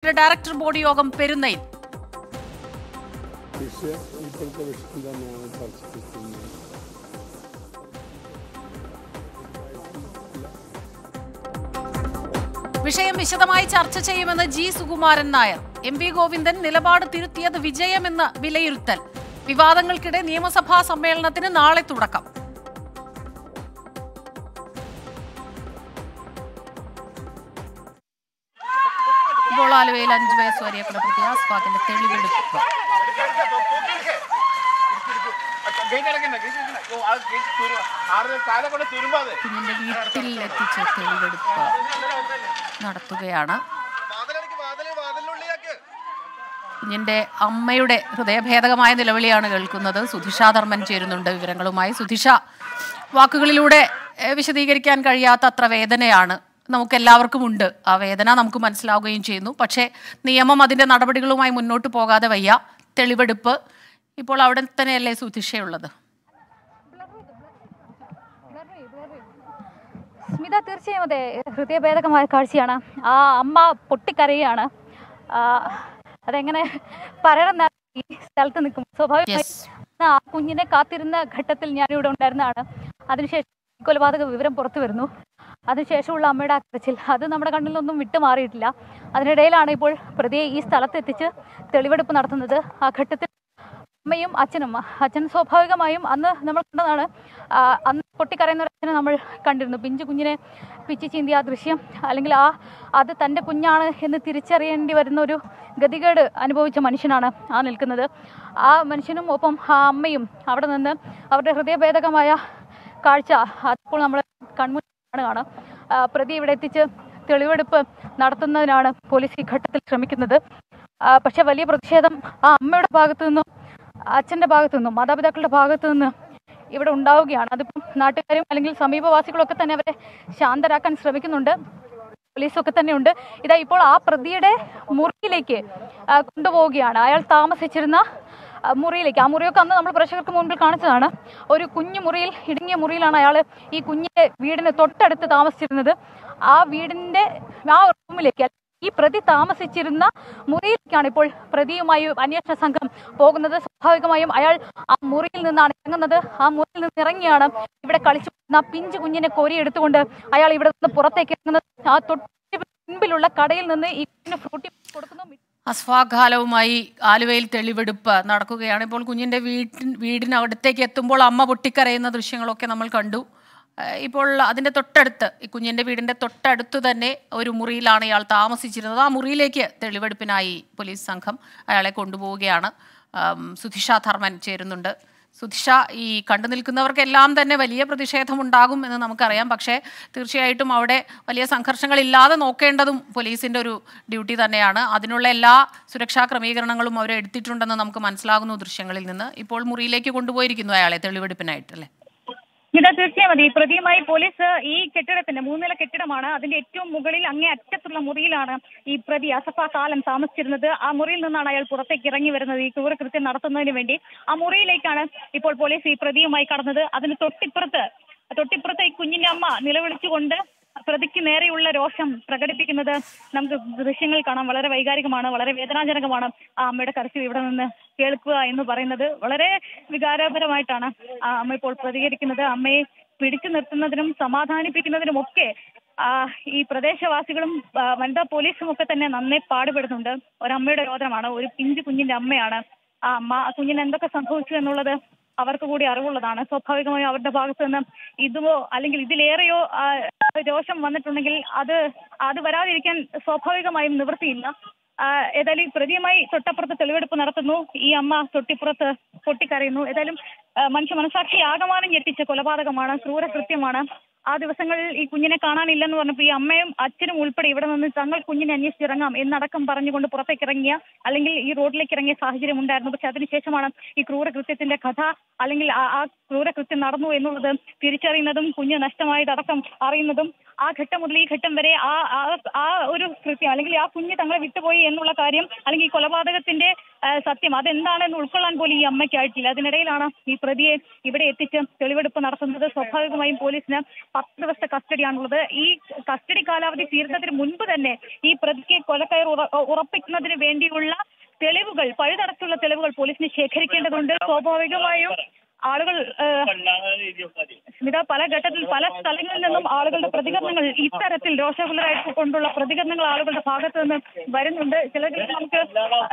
പോലീസിന്റെ director board യോഗം പെരുന്നയിൽ വിഷയം ഇപ്പോഴത്തെ വിഷയം തന്നെയാണ് ചർച്ച ചെയ്യുന്നത് വിഷയം വിശദമായി ചർച്ച ചെയ്യുമെന്ന് G Sukumaran Nair M V Govindan നിലപാട് തിരുത്തിയത് വിജയമെന്ന് വിലയിരുത്തൽ വിവാദങ്ങൾക്കിടെ നിയമസഭാ സമ്മേളനത്തിന് നാളെ തുടക്കം ഇപ്പോൾ ആലുവയിൽ അഞ്ചു വയസ്സ് വരെ കൊലപ്പെടുത്തിയ അസ്ഫാഖിന്റെ തെളിവെടുപ്പ് കുഞ്ഞിന്റെ വീട്ടിൽ എത്തിച്ച് തെളിവെടുപ്പ് നടത്തുകയാണ് കുഞ്ഞിന്റെ അമ്മയുടെ ഹൃദയഭേദകമായ നിലവിളിയാണ് കേൾക്കുന്നത് സുധിഷ ധർമ്മൻ ചേരുന്നുണ്ട് വിവരങ്ങളുമായി സുധിഷ വാക്കുകളിലൂടെ ഏഹ്, വിശദീകരിക്കാൻ കഴിയാത്ത അത്ര വേദനയാണ് നമുക്ക് എല്ലാവർക്കും ഉണ്ട് ആ വേദന നമുക്ക് മനസ്സിലാവുകയും ചെയ്യുന്നു പക്ഷേ നിയമം അതിന്റെ നടപടികളുമായി മുന്നോട്ട് പോകാതെ വയ്യ തെളിവെടുപ്പ് ഇപ്പോൾ അവിടെ തന്നെയല്ലേ സുധിഷയുള്ളത് സ്മിത തീർച്ചയായും അതെ ഹൃദയഭേദകമായ കാഴ്ചയാണ് ആ അമ്മ പൊട്ടിക്കരയാണ് ആ, അതെങ്ങനെ പറയണം ഈ സ്ഥലത്ത് നിൽക്കും സ്വാഭാവികമായി Yes. ആ കുഞ്ഞിനെ കാത്തിരുന്ന ഘട്ടത്തിൽ ഞാനിവിടെ ഉണ്ടായിരുന്നതാണ് അതിനുശേഷം കൊലപാതക വിവരം പുറത്തു വരുന്നു അതിനുശേഷമുള്ള അമ്മയുടെ ആ കരച്ചിൽ അത് നമ്മുടെ കണ്ണിൽ നിന്നും വിട്ടുമാറിയിട്ടില്ല അതിനിടയിലാണ് ഇപ്പോൾ പ്രതിയെ ഈ സ്ഥലത്ത് എത്തിച്ച് തെളിവെടുപ്പ് നടത്തുന്നത് ആ ഘട്ടത്തിൽ അമ്മയും അച്ഛനും അച്ഛൻ സ്വാഭാവികമായും അന്ന് നമ്മൾ കണ്ടതാണ് ആ, അന്ന് പൊട്ടിക്കരയുന്ന ഒരു അച്ഛനെ നമ്മൾ കണ്ടിരുന്നു പിഞ്ചു കുഞ്ഞിനെ പിച്ചി ചീന്തിയ ആ ദൃശ്യം അല്ലെങ്കിൽ ആ അത് തൻ്റെ കുഞ്ഞാണ് എന്ന് തിരിച്ചറിയേണ്ടി വരുന്ന ഒരു ഗതികേട് അനുഭവിച്ച മനുഷ്യനാണ് ആ നിൽക്കുന്നത് ആ മനുഷ്യനും ഒപ്പം ആ അമ്മയും അവിടെ നിന്ന് അവരുടെ ഹൃദയഭേദകമായ കാഴ്ച അപ്പോൾ നമ്മൾ കൺമുന്നിൽ കാണുകയാണ് ആ, പ്രതി ഇവിടെ എത്തിച്ച് തെളിവെടുപ്പ് നടത്തുന്നതിനാണ് പോലീസ് ഈ ഘട്ടത്തിൽ ശ്രമിക്കുന്നത് ആ, പക്ഷേ വലിയ പ്രതിഷേധം ആ അമ്മയുടെ ഭാഗത്തു നിന്നും അച്ഛൻ്റെ ഭാഗത്തു നിന്നും മാതാപിതാക്കളുടെ ഭാഗത്തു നിന്ന് ഇവിടെ ഉണ്ടാവുകയാണ് അതിപ്പം നാട്ടുകാരും അല്ലെങ്കിൽ സമീപവാസികളൊക്കെ തന്നെ അവരെ ശാന്തരാക്കാൻ ശ്രമിക്കുന്നുണ്ട് പോലീസൊക്കെ തന്നെയുണ്ട് ഇതാ ഇപ്പോൾ ആ പ്രതിയുടെ മുറിയിലേക്ക് ആ, കൊണ്ടുപോവുകയാണ് അയാൾ താമസിച്ചിരുന്ന ആ, മുറിയിലേക്ക് ആ മുറിയൊക്കെ അന്ന് നമ്മൾ പ്രേക്ഷകർക്ക് മുൻപിൽ കാണിച്ചതാണ് ഒരു കുഞ്ഞു മുറിയിൽ ഇടുങ്ങിയ മുറിയിലാണ് അയാൾ ഈ കുഞ്ഞിന്റെ വീടിന് തൊട്ടടുത്ത് താമസിച്ചിരുന്നത് ആ വീടിന്റെ ആ റൂമിലേക്ക് ഈ പ്രതി താമസിച്ചിരുന്ന മുറിയിലേക്കാണ് ഇപ്പോൾ പ്രതിയുമായി അന്വേഷണ സംഘം പോകുന്നത് സ്വാഭാവികമായും അയാൾ ആ മുറിയിൽ നിന്നാണ് ഇറങ്ങുന്നത് ആ മുറിയിൽ നിന്ന് ഇറങ്ങിയാണ് ഇവിടെ കളിച്ചു ആ പിഞ്ചു കുഞ്ഞിനെ കോരി എടുത്തുകൊണ്ട് അയാൾ ഇവിടെ നിന്ന് പുറത്തേക്ക് ഇറങ്ങുന്നത് ആ തൊട്ട് മുൻപിലുള്ള കടയിൽ നിന്ന് ഈ കുഞ്ഞിന് ഫ്രൂട്ടി കൊടുക്കുന്നു അസ്വാഘാലവുമായി ആലുവയിൽ തെളിവെടുപ്പ് നടക്കുകയാണ് ഇപ്പോൾ കുഞ്ഞിന്റെ വീട്ടിൻ വീടിനടുത്തേക്ക് എത്തുമ്പോൾ അമ്മ പൊട്ടിക്കരയുന്ന ദൃശ്യങ്ങളൊക്കെ നമ്മൾ കണ്ടു ഏഹ് ഇപ്പോൾ അതിന്റെ തൊട്ടടുത്ത് ഈ കുഞ്ഞിന്റെ വീടിന്റെ തൊട്ടടുത്ത് തന്നെ ഒരു മുറിയിലാണ് ഇയാൾ താമസിച്ചിരുന്നത് ആ മുറിയിലേക്ക് തെളിവെടുപ്പിനായി പോലീസ് സംഘം അയാളെ കൊണ്ടുപോവുകയാണ് ആം, സുധിഷ ധർമ്മൻ ചേരുന്നുണ്ട് സുധിഷ ഈ കണ്ടു നിൽക്കുന്നവർക്കെല്ലാം തന്നെ വലിയ പ്രതിഷേധമുണ്ടാകും എന്ന് നമുക്കറിയാം പക്ഷേ തീർച്ചയായിട്ടും അവിടെ വലിയ സംഘർഷങ്ങളില്ലാതെ നോക്കേണ്ടതും പോലീസിന്റെ ഒരു ഡ്യൂട്ടി തന്നെയാണ് അതിനുള്ള എല്ലാ സുരക്ഷാ ക്രമീകരണങ്ങളും അവർ എടുത്തിട്ടുണ്ടെന്ന് നമുക്ക് മനസ്സിലാകുന്നു ദൃശ്യങ്ങളിൽ നിന്ന് ഇപ്പോൾ മുറിയിലേക്ക് കൊണ്ടുപോയിരിക്കുന്നു അയാളെ തെളിവെടുപ്പിനായിട്ട് അല്ലേ ഇതാ തീർച്ചയായും മതി പ്രതിയുമായി പോലീസ് ഈ കെട്ടിടത്തിന്റെ മൂന്നില കെട്ടിടമാണ് അതിന്റെ ഏറ്റവും മുകളിൽ അങ്ങേ അറ്റത്തുള്ള മുറിയിലാണ് ഈ പ്രതി അസഫ കാലം താമസിച്ചിരുന്നത് ആ മുറിയിൽ നിന്നാണ് അയാൾ പുറത്തേക്ക് ഇറങ്ങി വരുന്നത് ഈ ക്രൂരകൃത്യം നടത്തുന്നതിന് വേണ്ടി ആ മുറിയിലേക്കാണ് ഇപ്പോൾ പോലീസ് ഈ പ്രതിയുമായി കടന്നത് അതിന് തൊട്ടിപ്പുറത്ത് തൊട്ടിപ്പുറത്ത് ഈ കുഞ്ഞിന്റെ അമ്മ നിലവിളിച്ചുകൊണ്ട് പ്രതിക്ക് നേരെയുള്ള രോഷം പ്രകടിപ്പിക്കുന്നത് നമുക്ക് ദൃശ്യങ്ങൾ കാണാം വളരെ വൈകാരികമാണ് വളരെ വേദനാജനകമാണ് ആ അമ്മയുടെ കരച്ചിൽ ഇവിടെ നിന്ന് കേൾക്കുക എന്ന് പറയുന്നത് വളരെ വികാരപരമായിട്ടാണ് ആ അമ്മ ഇപ്പോൾ പ്രതികരിക്കുന്നത് അമ്മയെ പിടിച്ചു നിർത്തുന്നതിനും സമാധാനിപ്പിക്കുന്നതിനും ഒക്കെ ആ, ഈ പ്രദേശവാസികളും ആ, വനിതാ പോലീസും ഒക്കെ തന്നെ നന്നേ പാടുപെടുന്നുണ്ട് ഒരമ്മയുടെ രോദനമാണ് ഒരു പിഞ്ചു കുഞ്ഞിന്റെ അമ്മയാണ് ആ അമ്മ ആ കുഞ്ഞിന് എന്തൊക്കെ സംഭവിച്ചു എന്നുള്ളത് അവർക്ക് കൂടി അറിവുള്ളതാണ് സ്വാഭാവികമായും അവരുടെ ഭാഗത്ത് നിന്ന് ഇതുമോ അല്ലെങ്കിൽ ഇതിലേറെയോ ആ, രോഷം വന്നിട്ടുണ്ടെങ്കിൽ അത് അത് വരാതിരിക്കാൻ സ്വാഭാവികമായും നിവൃത്തിയില്ല ആ, ഏതായാലും ഈ പ്രതിയുമായി തൊട്ടപ്പുറത്ത് തെളിവെടുപ്പ് നടത്തുന്നു ഈ അമ്മ തൊട്ടിപ്പുറത്ത് പൊട്ടിക്കരയുന്നു ഏതായാലും ആ, മനുഷ്യ മനസാക്ഷി ആകമാനം ഞെട്ടിച്ച കൊലപാതകമാണ് ക്രൂരകൃത്യമാണ് ആ ദിവസങ്ങളിൽ ഈ കുഞ്ഞിനെ കാണാനില്ലെന്ന് പറഞ്ഞപ്പോൾ ഈ അമ്മയും അച്ഛനും ഉൾപ്പെടെ ഇവിടെ നിന്ന് തങ്ങൾ കുഞ്ഞിനെ അന്വേഷിച്ചിറങ്ങാം എന്നടക്കം പറഞ്ഞുകൊണ്ട് പുറത്തേക്ക് ഇറങ്ങിയ അല്ലെങ്കിൽ ഈ റോഡിലേക്ക് ഇറങ്ങിയ സാഹചര്യം ഉണ്ടായിരുന്നു പക്ഷെ അതിനുശേഷമാണ് ഈ ക്രൂരകൃത്യത്തിന്റെ കഥ അല്ലെങ്കിൽ ആ ആ ക്രൂരകൃത്യം നടന്നു എന്നുള്ളത് തിരിച്ചറിയുന്നതും കുഞ്ഞ് നഷ്ടമായതടക്കം അറിയുന്നതും ആ ഘട്ടം മുതൽ ഈ ഘട്ടം വരെ ആ ആ- ആ ഒരു കൃത്യം അല്ലെങ്കിൽ ആ കുഞ്ഞ് തങ്ങളെ വിട്ടുപോയി എന്നുള്ള കാര്യം അല്ലെങ്കിൽ ഈ കൊലപാതകത്തിന്റെ ആ, സത്യം അതെന്താണെന്ന് ഉൾക്കൊള്ളാൻ പോലും ഈ അമ്മയ്ക്കായിട്ടില്ല അതിനിടയിലാണ് ഈ പ്രതിയെ ഇവിടെ എത്തിച്ച് തെളിവെടുപ്പ് നടത്തുന്നത് സ്വാഭാവികമായും പോലീസിന് പത്ത് ദിവസത്തെ കസ്റ്റഡിയാണുള്ളത് ഈ കസ്റ്റഡി കാലാവധി തീരുന്നതിന് മുൻപ് തന്നെ ഈ പ്രതിക്ക് കൊലക്കയർ ഉറ- ഉറപ്പിക്കുന്നതിന് വേണ്ടിയുള്ള തെളിവുകൾ പഴുതടച്ചുള്ള തെളിവുകൾ പോലീസിന് ശേഖരിക്കേണ്ടതുണ്ട് സ്വാഭാവികമായും ആളുകൾ സ്മിത പല ഘട്ടത്തിൽ പല സ്ഥലങ്ങളിൽ നിന്നും ആളുകളുടെ പ്രതികരണങ്ങൾ ഇത്തരത്തിൽ രോഷകുലരായിട്ട് കൊണ്ടുള്ള പ്രതികരണങ്ങൾ ആളുകളുടെ ഭാഗത്ത് നിന്ന് വരുന്നുണ്ട് ചിലതിൽ നമുക്ക്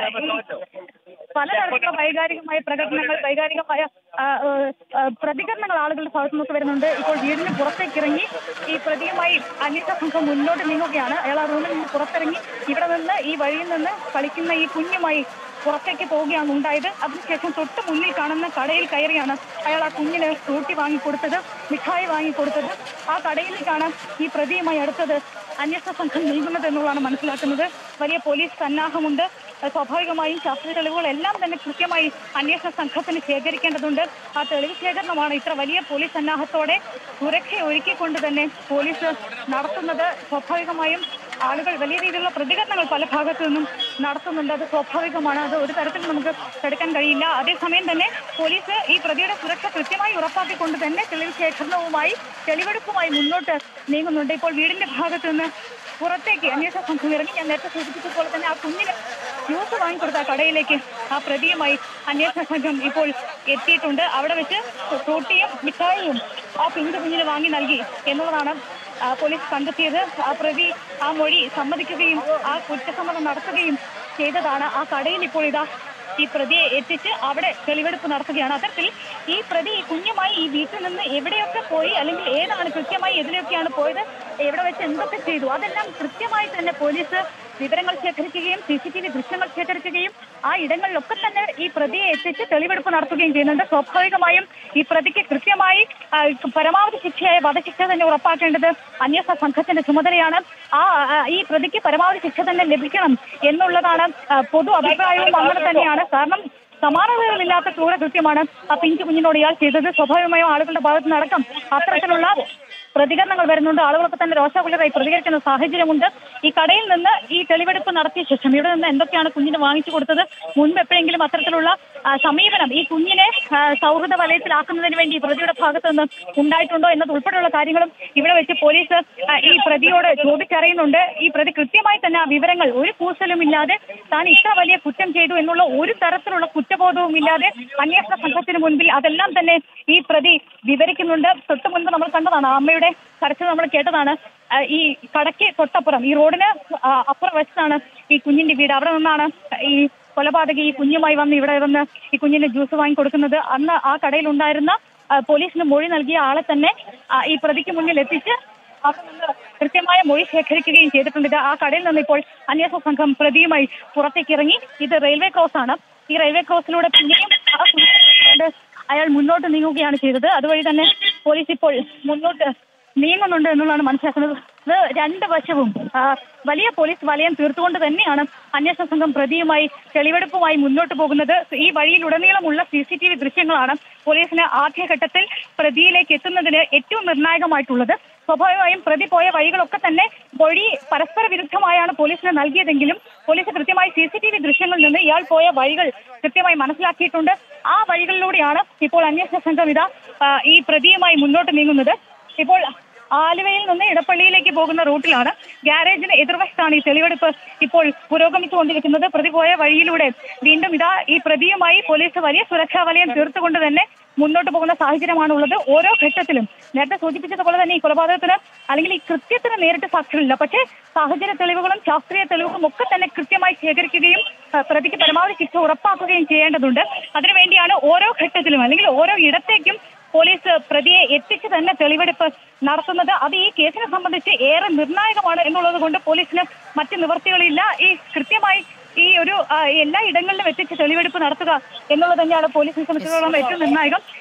പലതരത്തിലുള്ള വൈകാരികമായ പ്രകടനങ്ങൾ വൈകാരികമായ ആ, ആ, ആ, പ്രതികരണങ്ങൾ ആളുകളുടെ ഭാഗത്തു നിന്നൊക്കെ വരുന്നുണ്ട് ഇപ്പോൾ വീടിന് പുറത്തേക്ക് ഇറങ്ങി ഈ പ്രതിയുമായി അന്വേഷണ സംഘം മുന്നോട്ട് നീങ്ങുകയാണ് അയാൾ ആ റൂമിൽ നിന്ന് പുറത്തിറങ്ങി ഇവിടെ നിന്ന് ഈ വഴിയിൽ നിന്ന് കളിക്കുന്ന ഈ കുഞ്ഞുമായി പുറത്തേക്ക് പോവുകയാണ് ഉണ്ടായത് അതിനുശേഷം തൊട്ട് മുന്നിൽ കാണുന്ന കടയിൽ കയറിയാണ് അയാൾ ആ കുഞ്ഞിന് ഫ്രൂട്ടി വാങ്ങിക്കൊടുത്തത് മിഠായി വാങ്ങിക്കൊടുത്തത് ആ കടയിലേക്കാണ് ഈ പ്രതിയുമായി അടുത്തത് അന്വേഷണ സംഘം നീങ്ങുന്നത് എന്നുള്ളതാണ് മനസ്സിലാക്കുന്നത് വലിയ പോലീസ് സന്നാഹമുണ്ട് അത് സ്വാഭാവികമായും ശാസ്ത്രീയ തെളിവുകളെല്ലാം തന്നെ കൃത്യമായി അന്വേഷണ സംഘത്തിന് ശേഖരിക്കേണ്ടതുണ്ട് ആ തെളിവ് ശേഖരണമാണ് ഇത്ര വലിയ പോലീസ് സന്നാഹത്തോടെ സുരക്ഷ ഒരുക്കിക്കൊണ്ട് തന്നെ പോലീസ് നടത്തുന്നത് സ്വാഭാവികമായും ആളുകൾ വലിയ രീതിയിലുള്ള പ്രതികരണങ്ങൾ പല ഭാഗത്തു നിന്നും നടത്തുന്നുണ്ട് അത് സ്വാഭാവികമാണ് അത് ഒരു തരത്തിലും നമുക്ക് തടുക്കാൻ കഴിയില്ല അതേസമയം തന്നെ പോലീസ് ഈ പ്രതിയുടെ സുരക്ഷ കൃത്യമായി ഉറപ്പാക്കിക്കൊണ്ട് തന്നെ തെളിവ് ശേഖരണവുമായി തെളിവെടുപ്പുമായി മുന്നോട്ട് നീങ്ങുന്നുണ്ട് ഇപ്പോൾ വീടിന്റെ ഭാഗത്ത് നിന്ന് പുറത്തേക്ക് അന്വേഷണ സംഘം ഇറങ്ങി ഞാൻ നേരത്തെ സൂചിപ്പിച്ചതുപോലെ തന്നെ ആ കുഞ്ഞിന് ജ്യൂസ് വാങ്ങിക്കൊടുത്ത ആ കടയിലേക്ക് ആ പ്രതിയുമായി അന്വേഷണ സംഘം ഇപ്പോൾ എത്തിയിട്ടുണ്ട് അവിടെ വെച്ച് ഫ്രൂട്ടിയും മിഠായിയും ആ പിഞ്ചു കുഞ്ഞിന് വാങ്ങി നൽകി എന്നുള്ളതാണ് ആ, പോലീസ് കണ്ടെത്തിയത് ആ പ്രതി ആ മൊഴി സമ്മതിക്കുകയും ആ കുറ്റസമ്മതം നടത്തുകയും ചെയ്തതാണ് ആ കടയിൽ ഇപ്പോൾ ഇതാ ഈ പ്രതിയെ എത്തിച്ച് അവിടെ തെളിവെടുപ്പ് നടത്തുകയാണ് അത്തരത്തിൽ ഈ പ്രതി ഈ കുഞ്ഞുമായി ഈ വീട്ടിൽ നിന്ന് എവിടെയൊക്കെ പോയി അല്ലെങ്കിൽ ഏതാണ് കൃത്യമായി എതിലൊക്കെയാണ് പോയത് എവിടെ വെച്ച് എന്തൊക്കെ ചെയ്തു അതെല്ലാം കൃത്യമായി തന്നെ പോലീസ് വിവരങ്ങൾ ശേഖരിക്കുകയും സി സി ടി വി ദൃശ്യങ്ങൾ ശേഖരിക്കുകയും ആ ഇടങ്ങളിലൊക്കെ തന്നെ ഈ പ്രതിയെ എത്തിച്ച് തെളിവെടുപ്പ് നടത്തുകയും ചെയ്യുന്നുണ്ട് സ്വാഭാവികമായും ഈ പ്രതിക്ക് കൃത്യമായി ആ, പരമാവധി ശിക്ഷയായ വധശിക്ഷ തന്നെ ഉറപ്പാക്കേണ്ടത് അന്വേഷണ സംഘത്തിന്റെ ചുമതലയാണ് ആ ആ, ഈ പ്രതിക്ക് പരമാവധി ശിക്ഷ തന്നെ ലഭിക്കണം എന്നുള്ളതാണ് ആ, പൊതു അഭിപ്രായവും അങ്ങനെ തന്നെയാണ് കാരണം സമാനതകളില്ലാത്ത ക്രൂര കൃത്യമാണ് ആ പിഞ്ചു കുഞ്ഞിനോട് ഇയാൾ ചെയ്തത് സ്വാഭാവികമായും ആളുകളുടെ ഭാഗത്ത് നടക്കം അത്തരത്തിലുള്ള പ്രതികരണങ്ങൾ വരുന്നുണ്ട് ആളുകളൊക്കെ തന്നെ രോഷാകുലരായി പ്രതികരിക്കുന്ന സാഹചര്യമുണ്ട് ഈ കടയിൽ നിന്ന് ഈ തെളിവെടുപ്പ് നടത്തിയ ശേഷം ഇവിടെ നിന്ന് എന്തൊക്കെയാണ് കുഞ്ഞിന് വാങ്ങിച്ചു കൊടുത്തത് മുൻപ് എപ്പോഴെങ്കിലും അത്തരത്തിലുള്ള ആ, സമീപനം ഈ കുഞ്ഞിനെ ആ, സൗഹൃദ വലയത്തിലാക്കുന്നതിന് വേണ്ടി ഈ പ്രതിയുടെ ഭാഗത്ത് നിന്ന് ഉണ്ടായിട്ടുണ്ടോ എന്നത് ഉൾപ്പെടെയുള്ള കാര്യങ്ങളും ഇവിടെ വെച്ച് പോലീസ് ആ, ഈ പ്രതിയോട് ചോദിച്ചറിയുന്നുണ്ട് ഈ പ്രതി കൃത്യമായി തന്നെ ആ വിവരങ്ങൾ ഒരു കൂസലും ഇല്ലാതെ താൻ ഇത്ര വലിയ കുറ്റം ചെയ്തു എന്നുള്ള ഒരു തരത്തിലുള്ള കുറ്റബോധവും ഇല്ലാതെ അന്വേഷണ സംഘത്തിന് മുൻപിൽ അതെല്ലാം തന്നെ ഈ പ്രതി വിവരിക്കുന്നുണ്ട് തൊട്ട് മുൻപ് നമ്മൾ കണ്ടതാണ് ആ അമ്മയുടെ കരച്ചിൽ നമ്മൾ കേട്ടതാണ് ആ, ഈ കടയ്ക്ക് തൊട്ടപ്പുറം ഈ റോഡിന് ആ, അപ്പുറം വശത്താണ് ഈ കുഞ്ഞിന്റെ വീട് അവിടെ നിന്നാണ് ഈ കൊലപാതകി ഈ കുഞ്ഞുമായി വന്ന് ഇവിടെ വന്ന് ഈ കുഞ്ഞിന് ജ്യൂസ് വാങ്ങി കൊടുക്കുന്നത് അന്ന് ആ കടയിൽ ഉണ്ടായിരുന്ന ആ, പോലീസിന് മൊഴി നൽകിയ ആളെ തന്നെ ആ, ഈ പ്രതിക്ക് മുന്നിൽ എത്തിച്ച് അവിടെ നിന്ന് കൃത്യമായ മൊഴി ശേഖരിക്കുകയും ചെയ്തിട്ടുണ്ട് ഇത് ആ കടയിൽ നിന്ന് ഇപ്പോൾ അന്വേഷണ സംഘം പ്രതിയുമായി പുറത്തേക്ക് ഇറങ്ങി ഇത് റെയിൽവേ ക്രോസ് ആണ് ഈ റെയിൽവേ ക്രോസിലൂടെ പിന്നെയും ആ കുഞ്ഞിനെ അയാൾ മുന്നോട്ട് നീങ്ങുകയാണ് ചെയ്തത് അതുവഴി തന്നെ പോലീസ് ഇപ്പോൾ മുന്നോട്ട് നീങ്ങുന്നുണ്ട് എന്നുള്ളതാണ് മനസ്സിലാക്കുന്നത് ഇത് രണ്ട് വശവും ആ, വലിയ പോലീസ് വലയം തീർത്തുകൊണ്ട് തന്നെയാണ് അന്വേഷണ സംഘം പ്രതിയുമായി തെളിവെടുപ്പുമായി മുന്നോട്ട് പോകുന്നത് ഈ വഴിയിലുടനീളമുള്ള സി സി ടി വി ദൃശ്യങ്ങളാണ് പോലീസിന് ആദ്യഘട്ടത്തിൽ പ്രതിയിലേക്ക് എത്തുന്നതിന് ഏറ്റവും നിർണായകമായിട്ടുള്ളത് സ്വാഭാവികമായും പ്രതി പോയ വഴികളൊക്കെ തന്നെ വഴി പരസ്പര വിരുദ്ധമായാണ് പോലീസിന് നൽകിയതെങ്കിലും പോലീസ് കൃത്യമായി സി സി ടി വി ദൃശ്യങ്ങളിൽ നിന്ന് ഇയാൾ പോയ വഴികൾ കൃത്യമായി മനസ്സിലാക്കിയിട്ടുണ്ട് ആ വഴികളിലൂടെയാണ് ഇപ്പോൾ അന്വേഷണ സംഘം ഇതാ ആ, ഈ പ്രതിയുമായി മുന്നോട്ട് നീങ്ങുന്നത് ഇപ്പോൾ ആലുവയിൽ നിന്ന് ഇടപ്പള്ളിയിലേക്ക് പോകുന്ന റൂട്ടിലാണ് ഗ്യാരേജിന് എതിർവശത്താണ് ഈ തെളിവെടുപ്പ് ഇപ്പോൾ പുരോഗമിച്ചുകൊണ്ടിരിക്കുന്നത് പ്രതി പോയ വഴിയിലൂടെ വീണ്ടും ഇതാ ഈ പ്രതിയുമായി പോലീസ് വലിയ സുരക്ഷാ വലയം തീർത്തുകൊണ്ട് തന്നെ മുന്നോട്ട് പോകുന്ന സാഹചര്യമാണുള്ളത് ഓരോ ഘട്ടത്തിലും നേരത്തെ സൂചിപ്പിച്ചതുപോലെ തന്നെ ഈ കൊലപാതകത്തിന് അല്ലെങ്കിൽ ഈ കൃത്യത്തിന് നേരിട്ട് സാക്ഷികളില്ല പക്ഷേ സാഹചര്യ തെളിവുകളും ശാസ്ത്രീയ തെളിവുകളും ഒക്കെ തന്നെ കൃത്യമായി ശേഖരിക്കുകയും ആ, പ്രതിക്ക് പരമാവധി ശിക്ഷ ഉറപ്പാക്കുകയും ചെയ്യേണ്ടതുണ്ട് അതിനുവേണ്ടിയാണ് ഓരോ ഘട്ടത്തിലും അല്ലെങ്കിൽ ഓരോ ഇടത്തേക്കും പോലീസ് പ്രതിയെ എത്തിച്ച് തന്നെ തെളിവെടുപ്പ് നടത്തുന്നത് അത് ഈ കേസിനെ സംബന്ധിച്ച് ഏറെ നിർണായകമാണ് എന്നുള്ളത് കൊണ്ട് പോലീസിന് മറ്റ് നിവൃത്തികളില്ല ഈ കൃത്യമായി ഈ ഒരു ആ, എല്ലാ ഇടങ്ങളിലും എത്തിച്ച് തെളിവെടുപ്പ് നടത്തുക എന്നുള്ളത് തന്നെയാണ് പോലീസിനെ സംബന്ധിച്ചിടത്തോളം ഏറ്റവും നിർണായകം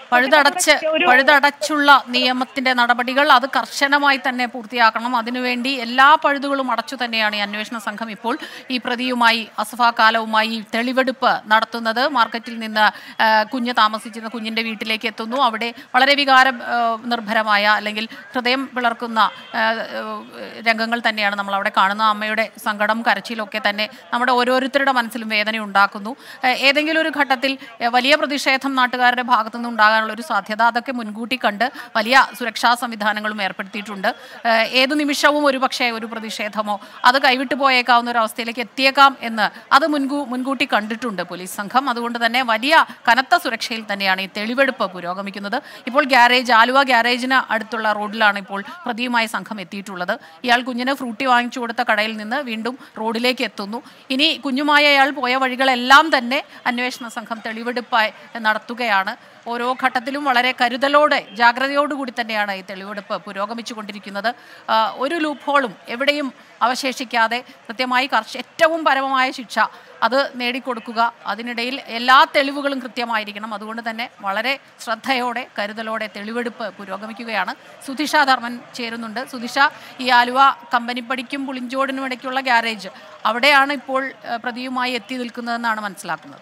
പഴുതടച്ച് ഒരു പഴുതടച്ചുള്ള നിയമത്തിന്റെ നടപടികൾ അത് കർശനമായി തന്നെ പൂർത്തിയാക്കണം അതിനുവേണ്ടി എല്ലാ പഴുതുകളും അടച്ചു തന്നെയാണ് ഈ അന്വേഷണ സംഘം ഇപ്പോൾ ഈ പ്രതിയുമായി അസഫ കാലവുമായി തെളിവെടുപ്പ് നടത്തുന്നത് മാർക്കറ്റിൽ നിന്ന് ആ, കുഞ്ഞ് താമസിച്ചിരുന്ന കുഞ്ഞിന്റെ വീട്ടിലേക്ക് എത്തുന്നു അവിടെ വളരെ വികാര ആ, നിർഭരമായ അല്ലെങ്കിൽ ഹൃദയം പിളർക്കുന്ന ആ, ആ, രംഗങ്ങൾ തന്നെയാണ് നമ്മൾ അവിടെ കാണുന്ന അമ്മയുടെ സങ്കടം കരച്ചിലൊക്കെ തന്നെ നമ്മുടെ ഓരോരുത്തരുടെ മനസ്സിലും വേദന ഉണ്ടാക്കുന്നു ആ, ഏതെങ്കിലും ഒരു ഘട്ടത്തിൽ ആ, വലിയ പ്രതിഷേധം നാട്ടുകാരുടെ ഭാഗത്തു നിന്ന് ഉണ്ടാകാനുള്ള ഒരു സാധ്യത അതൊക്കെ മുൻകൂട്ടി കണ്ട് വലിയ സുരക്ഷാ സംവിധാനങ്ങളും ഏർപ്പെടുത്തിയിട്ടുണ്ട് ആ, ഏതു നിമിഷവും ഒരു പക്ഷേ ഒരു പ്രതിഷേധമോ അത് കൈവിട്ടു പോയേക്കാവുന്ന ഒരു അവസ്ഥയിലേക്ക് എത്തിയേക്കാം എന്ന് അത് മുൻകൂ മുൻകൂട്ടി കണ്ടിട്ടുണ്ട് പോലീസ് സംഘം അതുകൊണ്ട് തന്നെ വലിയ കനത്ത സുരക്ഷയിൽ തന്നെയാണ് ഈ തെളിവെടുപ്പ് പുരോഗമിക്കുന്നത് ഇപ്പോൾ ഗ്യാരേജ് ആലുവ ഗ്യാരേജിന് അടുത്തുള്ള റോഡിലാണ് ഇപ്പോൾ പ്രതിയുമായി സംഘം എത്തിയിട്ടുള്ളത് ഇയാൾ കുഞ്ഞിന് ഫ്രൂട്ടി വാങ്ങിച്ചു കൊടുത്ത കടയിൽ നിന്ന് വീണ്ടും റോഡിലേക്ക് എത്തുന്നു ഇനി കുഞ്ഞുമായ അയാൾ പോയ വഴികളെല്ലാം തന്നെ അന്വേഷണ സംഘം തെളിവെടുപ്പായി നടത്തുകയാണ് ഓരോ ഘട്ടത്തിലും വളരെ കരുതലോടെ ജാഗ്രതയോടുകൂടി തന്നെയാണ് ഈ തെളിവെടുപ്പ് പുരോഗമിച്ചു കൊണ്ടിരിക്കുന്നത് ആ, ഒരു ലൂപ്പ് ഹോളും എവിടെയും അവശേഷിക്കാതെ കൃത്യമായി കർശ ഏറ്റവും പരമമായ ശിക്ഷ അത് നേടിക്കൊടുക്കുക അതിനിടയിൽ എല്ലാ തെളിവുകളും കൃത്യമായിരിക്കണം അതുകൊണ്ട് തന്നെ വളരെ ശ്രദ്ധയോടെ കരുതലോടെ തെളിവെടുപ്പ് പുരോഗമിക്കുകയാണ് സുധിഷ ധർമ്മൻ ചേരുന്നുണ്ട് സുധിഷ ഈ ആലുവ കമ്പനിപ്പടിക്കും പുളിഞ്ചോടിനും ഇടയ്ക്കുള്ള ഗ്യാരേജ് അവിടെയാണ് ഇപ്പോൾ ആ, പ്രതിയുമായി എത്തി നിൽക്കുന്നതെന്നാണ് മനസ്സിലാക്കുന്നത്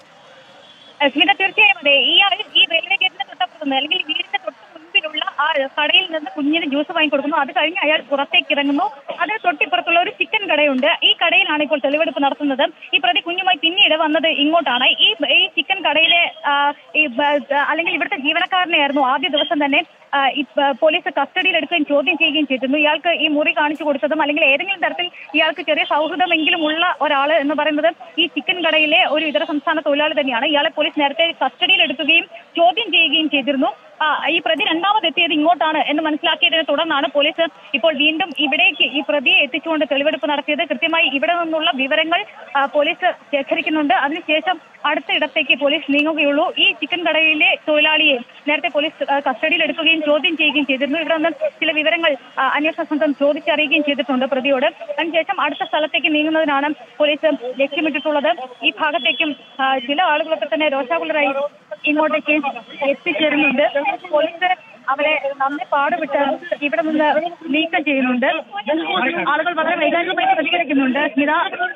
സ്മിത തീർച്ചയായും അതെ ഈ ആൾ ഈ റെയിൽവേ ഗേറ്റിന്റെ തൊട്ടപ്പുറത്ത് നിന്ന് അല്ലെങ്കിൽ വീടിന്റെ തൊട്ട് മുൻപിലുള്ള ആ കടയിൽ നിന്ന് കുഞ്ഞിന് ജ്യൂസ് വാങ്ങി കൊടുക്കുന്നു അത് കഴിഞ്ഞ് അയാൾ പുറത്തേക്ക് ഇറങ്ങുന്നു അതിന് തൊട്ടിപ്പുറത്തുള്ള ഒരു ചിക്കൻ കടയുണ്ട് ഈ കടയിലാണ് ഇപ്പോൾ തെളിവെടുപ്പ് നടത്തുന്നത് ഈ പ്രതി കുഞ്ഞുമായി പിന്നീട് വന്നത് ഇങ്ങോട്ടാണ് ഈ ഈ ചിക്കൻ കടയിലെ ആ, ഈ ബ- അല്ലെങ്കിൽ ഇവിടുത്തെ ജീവനക്കാരനെയായിരുന്നു ആദ്യ ദിവസം തന്നെ ആ, ഈ പ- പോലീസ് കസ്റ്റഡിയിൽ എടുക്കുകയും ചോദ്യം ചെയ്യുകയും ചെയ്തിരുന്നു ഇയാൾക്ക് ഈ മുറി കാണിച്ചു കൊടുത്തതും അല്ലെങ്കിൽ ഏതെങ്കിലും തരത്തിൽ ഇയാൾക്ക് ചെറിയ സൗഹൃദമെങ്കിലും ഉള്ള ഒരാൾ എന്ന് പറയുന്നത് ഈ ചിക്കൻ കടയിലെ ഒരു ഇതര സംസ്ഥാന തൊഴിലാളി തന്നെയാണ് ഇയാളെ പോലീസ് നേരത്തെ കസ്റ്റഡിയിൽ എടുക്കുകയും ചോദ്യം ചെയ്യുകയും ചെയ്തിരുന്നു ആ, ഈ പ്രതി രണ്ടാമത് എത്തിയത് ഇങ്ങോട്ടാണ് എന്ന് മനസ്സിലാക്കിയതിനെ തുടർന്നാണ് പോലീസ് ഇപ്പോൾ വീണ്ടും ഇവിടേക്ക് ഈ പ്രതിയെ എത്തിച്ചുകൊണ്ട് തെളിവെടുപ്പ് നടത്തിയത് കൃത്യമായി ഇവിടെ നിന്നുള്ള വിവരങ്ങൾ ആ, പോലീസ് ശേഖരിക്കുന്നുണ്ട് അതിനുശേഷം അടുത്ത ഇടത്തേക്ക് പോലീസ് നീങ്ങുകയുള്ളൂ ഈ ചിക്കൻ കടയിലെ തൊഴിലാളിയെ നേരത്തെ പോലീസ് ആ, കസ്റ്റഡിയിൽ എടുക്കുകയും ചോദ്യം ചെയ്യുകയും ചെയ്തിരുന്നു ഇവിടെ നിന്ന് ചില വിവരങ്ങൾ ആ, അന്വേഷണ സംഘം ചോദിച്ചറിയുകയും ചെയ്തിട്ടുണ്ട് പ്രതിയോട് അതിനുശേഷം അടുത്ത സ്ഥലത്തേക്ക് നീങ്ങുന്നതിനാണ് പോലീസ് ലക്ഷ്യമിട്ടിട്ടുള്ളത് ഈ ഭാഗത്തേക്കും ആ, ചില ആളുകളൊക്കെ തന്നെ രോഷാകുലരായി ഇങ്ങോട്ടേക്ക് എത്തിച്ചേരുന്നുണ്ട് പോലീസ് അവരെ നന്ദി പാടുവിട്ട് ഇവിടെ നിന്ന് നീക്കം ചെയ്യുന്നുണ്ട് ആളുകൾ വളരെ വൈകാരികമായി പ്രതികരിക്കുന്നുണ്ട് സ്മിത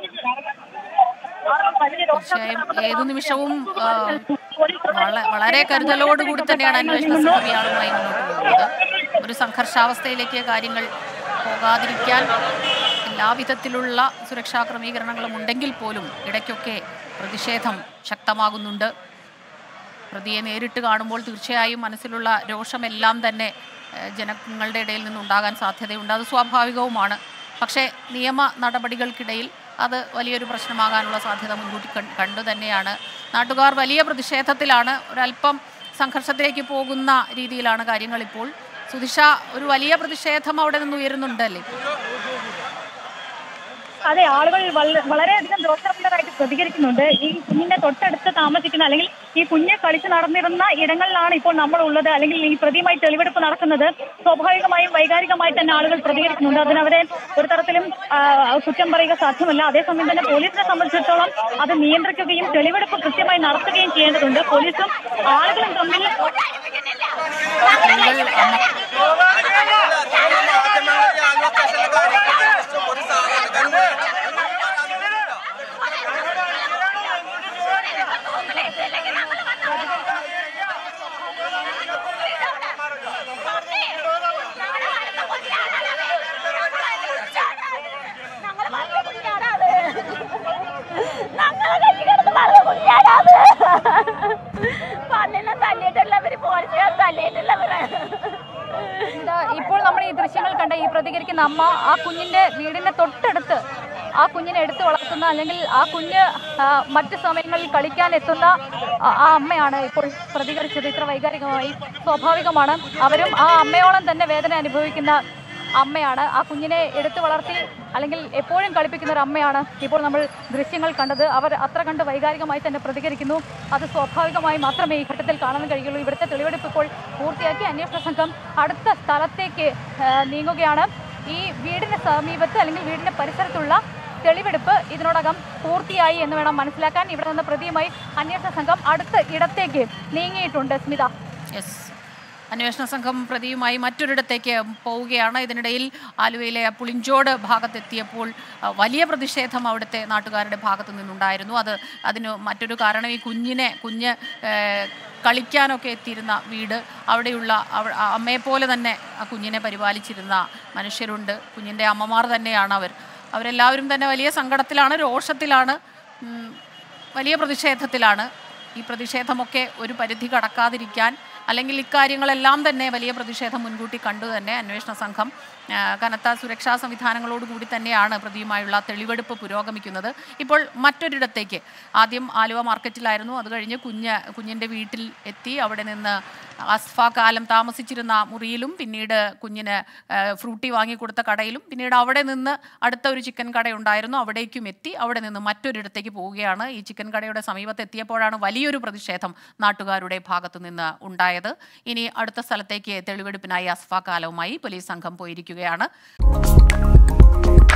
ആളുകൾ വലിയ തീർച്ചയായും ഏതു നിമിഷവും ആ, വള- വളരെ കരുതലോടുകൂടി തന്നെയാണ് അന്വേഷണ സംഘം ഇയാളുമായി മുന്നോട്ട് പോകുന്നത് ഒരു സംഘർഷാവസ്ഥയിലേക്ക് കാര്യങ്ങൾ പോകാതിരിക്കാൻ എല്ലാവിധത്തിലുള്ള സുരക്ഷാ ക്രമീകരണങ്ങളും ഉണ്ടെങ്കിൽ പോലും ഇടയ്ക്കൊക്കെ പ്രതിഷേധം ശക്തമാകുന്നുണ്ട് പ്രതിയെ നേരിട്ട് കാണുമ്പോൾ തീർച്ചയായും മനസ്സിലുള്ള രോഷമെല്ലാം തന്നെ ഏഹ്, ജനങ്ങളുടെ ഇടയിൽ നിന്നുണ്ടാകാൻ സാധ്യതയുണ്ട് അത് സ്വാഭാവികവുമാണ് പക്ഷേ നിയമ നടപടികൾക്കിടയിൽ അത് വലിയൊരു പ്രശ്നമാകാനുള്ള സാധ്യത മുൻകൂട്ടി കൺ- കണ്ടു തന്നെയാണ് നാട്ടുകാർ വലിയ പ്രതിഷേധത്തിലാണ് ഒരല്പം സംഘർഷത്തിലേക്ക് പോകുന്ന രീതിയിലാണ് കാര്യങ്ങൾ ഇപ്പോൾ സുധിഷ ഒരു വലിയ പ്രതിഷേധം അവിടെ നിന്ന് ഉയരുന്നുണ്ടല്ലേ ഇപ്പോൾ അതെ ആളുകൾ വള- വളരെയധികം രോഷാകുലരായിട്ട് പ്രതികരിക്കുന്നുണ്ട് ഈ കുഞ്ഞിന്റെ തൊട്ടടുത്ത് താമസിക്കുന്ന അല്ലെങ്കിൽ ഈ കുഞ്ഞ് കളിച്ച് നടന്നിരുന്ന ഇടങ്ങളിലാണ് ഇപ്പോൾ നമ്മൾ ഉള്ളത് അല്ലെങ്കിൽ ഈ പ്രതിയുമായി തെളിവെടുപ്പ് നടക്കുന്നത് സ്വാഭാവികമായും വൈകാരികമായി തന്നെ ആളുകൾ പ്രതികരിക്കുന്നുണ്ട് അതിനവരെ ഒരു തരത്തിലും ആ, കുറ്റം പറയുക സാധ്യമല്ല അതേസമയം തന്നെ പോലീസിനെ സംബന്ധിച്ചിടത്തോളം അത് നിയന്ത്രിക്കുകയും തെളിവെടുപ്പ് കൃത്യമായി നടത്തുകയും ചെയ്യേണ്ടതുണ്ട് പോലീസും ആളുകളും തമ്മിൽ സ്ത്രീകൾ അമ്മ പല്ലിനെ തല്ലിയിട്ടുള്ളവര് പോലീസുകാർ തല്ലിയിട്ടുള്ളവര് ഇത് ഇപ്പോൾ നമ്മൾ ഈ ദൃശ്യങ്ങൾ കണ്ട ഈ പ്രതികരിക്കുന്ന അമ്മ ആ കുഞ്ഞിന്റെ വീടിന്റെ തൊട്ടടുത്ത് ആ കുഞ്ഞിനെ എടുത്തു വളർത്തുന്ന അല്ലെങ്കിൽ ആ കുഞ്ഞ് ആ, മറ്റ് സമയങ്ങളിൽ കളിക്കാൻ എത്തുന്ന ആ ആ അമ്മയാണ് ഇപ്പോൾ പ്രതികരിച്ചത് ഇത്ര വൈകാരികമായി സ്വാഭാവികമാണ് അവരും ആ അമ്മയോളം തന്നെ വേദന അനുഭവിക്കുന്ന അമ്മയാണ് ആ കുഞ്ഞിനെ എടുത്തു വളർത്തി അല്ലെങ്കിൽ എപ്പോഴും കളിപ്പിക്കുന്ന ഒരു അമ്മയാണ് ഇപ്പോൾ നമ്മൾ ദൃശ്യങ്ങൾ കണ്ടത് അവർ അത്ര കണ്ട് വൈകാരികമായി തന്നെ പ്രതികരിക്കുന്നു അത് സ്വാഭാവികമായി മാത്രമേ ഈ ഘട്ടത്തിൽ കാണാൻ കഴിയുള്ളൂ ഇവിടുത്തെ തെളിവെടുപ്പ് ഇപ്പോൾ പൂർത്തിയാക്കി അന്വേഷണ സംഘം അടുത്ത സ്ഥലത്തേക്ക് ആ, നീങ്ങുകയാണ് ഈ വീടിന് സമീപത്ത് അല്ലെങ്കിൽ വീടിന്റെ പരിസരത്തുള്ള തെളിവെടുപ്പ് ഇതിനോടകം പൂർത്തിയായി എന്ന് വേണം മനസ്സിലാക്കാൻ ഇവിടെ നിന്ന് പ്രതിയുമായി അന്വേഷണ സംഘം അടുത്ത ഇടത്തേക്ക് നീങ്ങിയിട്ടുണ്ട് സ്മിത യെസ് അന്വേഷണ സംഘം പ്രതിയുമായി മറ്റൊരിടത്തേക്ക് പോവുകയാണ് ഇതിനിടയിൽ ആലുവയിലെ പുളിഞ്ചോട് ഭാഗത്തെത്തിയപ്പോൾ അഹ്, വലിയ പ്രതിഷേധം അവിടുത്തെ നാട്ടുകാരുടെ ഭാഗത്തു നിന്നുണ്ടായിരുന്നു അത് അതിന് മറ്റൊരു കാരണം ഈ കുഞ്ഞിനെ കുഞ്ഞ് ഏഹ്, കളിക്കാനൊക്കെ എത്തിയിരുന്ന വീട് അവിടെയുള്ള അവ- ആ അമ്മയെപ്പോലെ തന്നെ ആ കുഞ്ഞിനെ പരിപാലിച്ചിരുന്ന മനുഷ്യരുണ്ട് കുഞ്ഞിൻ്റെ അമ്മമാർ തന്നെയാണ് അവർ അവരെല്ലാവരും തന്നെ വലിയ സങ്കടത്തിലാണ് രോഷത്തിലാണ് ഉം, വലിയ പ്രതിഷേധത്തിലാണ് ഈ പ്രതിഷേധമൊക്കെ ഒരു പരിധി കടക്കാതിരിക്കാൻ അല്ലെങ്കിൽ ഇക്കാര്യങ്ങളെല്ലാം തന്നെ വലിയ പ്രതിഷേധം മുൻകൂട്ടി കണ്ടു തന്നെ അന്വേഷണ സംഘം ആ, കനത്ത സുരക്ഷാ സംവിധാനങ്ങളോടുകൂടി തന്നെയാണ് പ്രതിയുമായുള്ള തെളിവെടുപ്പ് പുരോഗമിക്കുന്നത് ഇപ്പോൾ മറ്റൊരിടത്തേക്ക് ആദ്യം ആലുവ മാർക്കറ്റിലായിരുന്നു അത് കഴിഞ്ഞ് കുഞ്ഞ് കുഞ്ഞിൻ്റെ വീട്ടിൽ എത്തി അവിടെ നിന്ന് അസ്ഫ കാലം താമസിച്ചിരുന്ന മുറിയിലും പിന്നീട് കുഞ്ഞിന് ആ, ഫ്രൂട്ടി വാങ്ങിക്കൊടുത്ത കടയിലും പിന്നീട് അവിടെ നിന്ന് അടുത്ത ഒരു ചിക്കൻ കടയുണ്ടായിരുന്നു അവിടേക്കും എത്തി അവിടെ നിന്ന് മറ്റൊരിടത്തേക്ക് പോവുകയാണ് ഈ ചിക്കൻ കടയുടെ സമീപത്ത് എത്തിയപ്പോഴാണ് വലിയൊരു പ്രതിഷേധം നാട്ടുകാരുടെ ഭാഗത്തു നിന്ന് ഉണ്ടായത് ഇനി അടുത്ത സ്ഥലത്തേക്ക് തെളിവെടുപ്പിനായി അസ്ഫ കാലവുമായി പോലീസ് സംഘം പോയിരിക്കുകയാണ്